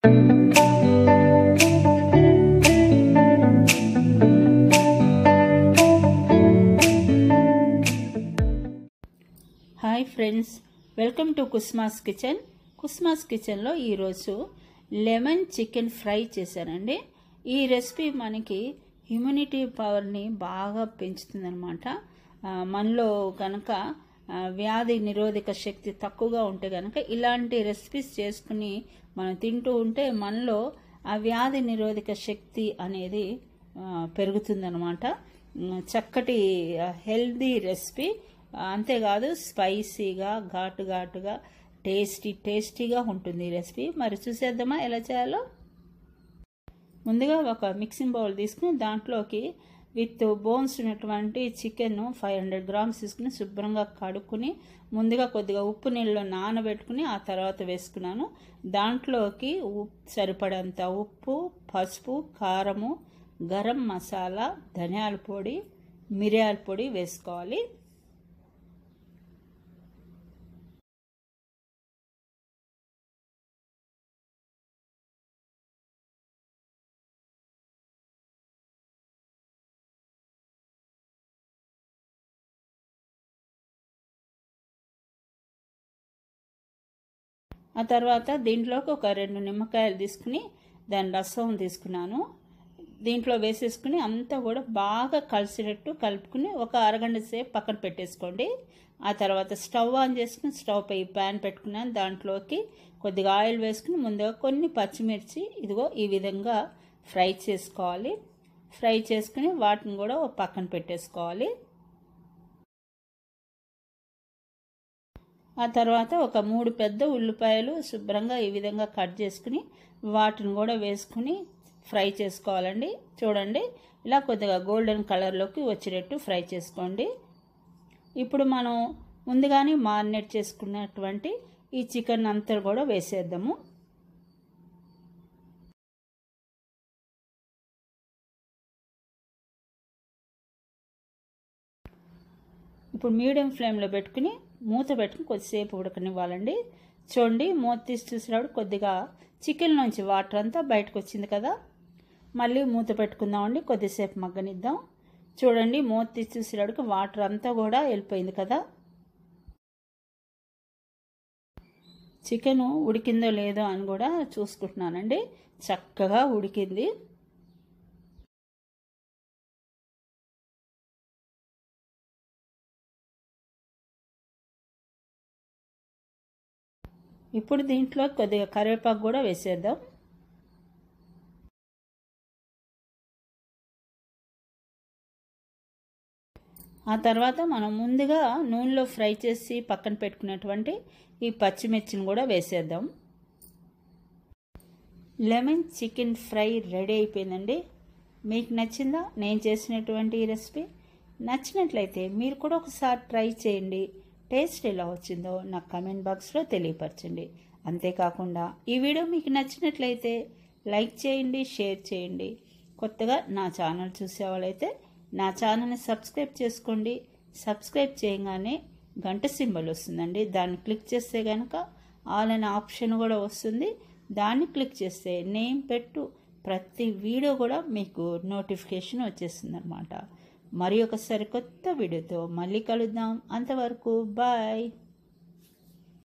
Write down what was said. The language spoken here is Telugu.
hi friends welcome to Kusmas kitchen Kusmas కిచెన్లో ఈరోజు లెమన్ చికెన్ ఫ్రై చేశానండి ఈ రెసిపీ మనకి ఇమ్యూనిటీ పవర్ని బాగా పెంచుతుందన్నమాట ఆ, మనలో కనుక ఆ, వ్యాధి నిరోధక శక్తి తక్కువగా ఉంటే కనుక ఇలాంటి రెసిపీస్ చేసుకుని మనం తింటూ ఉంటే మనలో ఆ వ్యాధి నిరోధక శక్తి అనేది ఆ, పెరుగుతుందన్నమాట ఉమ్, చక్కటి హెల్దీ రెసిపీ అంతేకాదు స్పైసీగా ఘాటు ఘాటుగా టేస్టీ టేస్టీగా ఉంటుంది ఈ రెసిపీ మరి చూసేద్దామా ఎలా చేయాలో ముందుగా ఒక మిక్సింగ్ బౌల్ తీసుకుని దాంట్లోకి విత్ బోన్స్ ఉన్నటువంటి చికెన్ ఫైవ్ హండ్రెడ్ గ్రామ్స్ తీసుకుని శుభ్రంగా కడుక్కుని ముందుగా కొద్దిగా ఉప్పు నీళ్ళలో నానబెట్టుకుని ఆ తర్వాత వేసుకున్నాను దాంట్లోకి ఉప్ సరిపడంత ఉప్పు పసుపు కారము గరం మసాలా ధనియాల పొడి మిరియాల పొడి వేసుకోవాలి ఆ తర్వాత దీంట్లోకి ఒక రెండు నిమ్మకాయలు తీసుకుని దాని రసం తీసుకున్నాను దీంట్లో వేసేసుకుని అంతా కూడా బాగా కలిసినట్టు కలుపుకుని ఒక అరగంట సేపు పక్కన పెట్టేసుకోండి ఆ తర్వాత స్టవ్ ఆన్ చేసుకుని స్టవ్ పై ప్యాన్ పెట్టుకున్నాను దాంట్లోకి కొద్దిగా ఆయిల్ వేసుకుని ముందుగా కొన్ని పచ్చిమిర్చి ఇదిగో ఈ విధంగా ఫ్రై చేసుకోవాలి ఫ్రై చేసుకుని వాటిని కూడా ఒక పక్కన పెట్టేసుకోవాలి ఆ తర్వాత ఒక మూడు పెద్ద ఉల్లిపాయలు శుభ్రంగా ఈ విధంగా కట్ చేసుకుని వాటిని కూడా వేసుకుని ఫ్రై చేసుకోవాలండి చూడండి ఇలా కొద్దిగా గోల్డెన్ కలర్లోకి వచ్చేటట్టు ఫ్రై చేసుకోండి ఇప్పుడు మనం ముందుగానే మారినేట్ చేసుకున్నటువంటి ఈ చికెన్ అంతా కూడా వేసేద్దాము ఇప్పుడు మీడియం ఫ్లేమ్లో పెట్టుకుని మూత పెట్టుకుని కొద్దిసేపు ఉడకనివ్వాలండి చూడండి మూత తీసి చూసినప్పుడు కొద్దిగా చికెన్ నుంచి వాటర్ అంతా బయటకు వచ్చింది కదా మళ్ళీ మూత పెట్టుకుందామండి కొద్దిసేపు మగ్గనిద్దాం చూడండి మూత తీసి చూసేటప్పటికి వాటర్ అంతా కూడా వెళ్ళిపోయింది కదా చికెన్ ఉడికిందో లేదో అని కూడా చూసుకుంటున్నానండి చక్కగా ఉడికింది ఇప్పుడు దీంట్లో కొద్దిగా కరివేపాకు కూడా వేసేద్దాం ఆ తర్వాత మనం ముందుగా నూనెలో ఫ్రై చేసి పక్కన పెట్టుకున్నటువంటి ఈ పచ్చిమిర్చిని కూడా వేసేద్దాం లెమన్ చికెన్ ఫ్రై రెడీ అయిపోయిందండి మీకు నచ్చిందా నేను చేసినటువంటి ఈ రెసిపీ నచ్చినట్లయితే మీరు కూడా ఒకసారి ట్రై చేయండి టేస్ట్ ఎలా వచ్చిందో నాకు కమెంట్ బాక్స్లో తెలియపరచండి అంతేకాకుండా ఈ వీడియో మీకు నచ్చినట్లయితే లైక్ చేయండి షేర్ చేయండి కొత్తగా నా ఛానల్ చూసేవాళ్ళైతే నా ఛానల్ని సబ్స్క్రైబ్ చేసుకోండి సబ్స్క్రైబ్ చేయగానే గంట సింబల్ వస్తుందండి దాన్ని క్లిక్ చేస్తే కనుక ఆల్ అనే ఆప్షన్ కూడా వస్తుంది దాన్ని క్లిక్ చేస్తే నేమ్ పెట్టు ప్రతి వీడియో కూడా మీకు నోటిఫికేషన్ వచ్చేస్తుంది అనమాట మరి ఒకసారి కొత్త వీడియోతో మళ్ళీ కలుద్దాం అంతవరకు బాయ్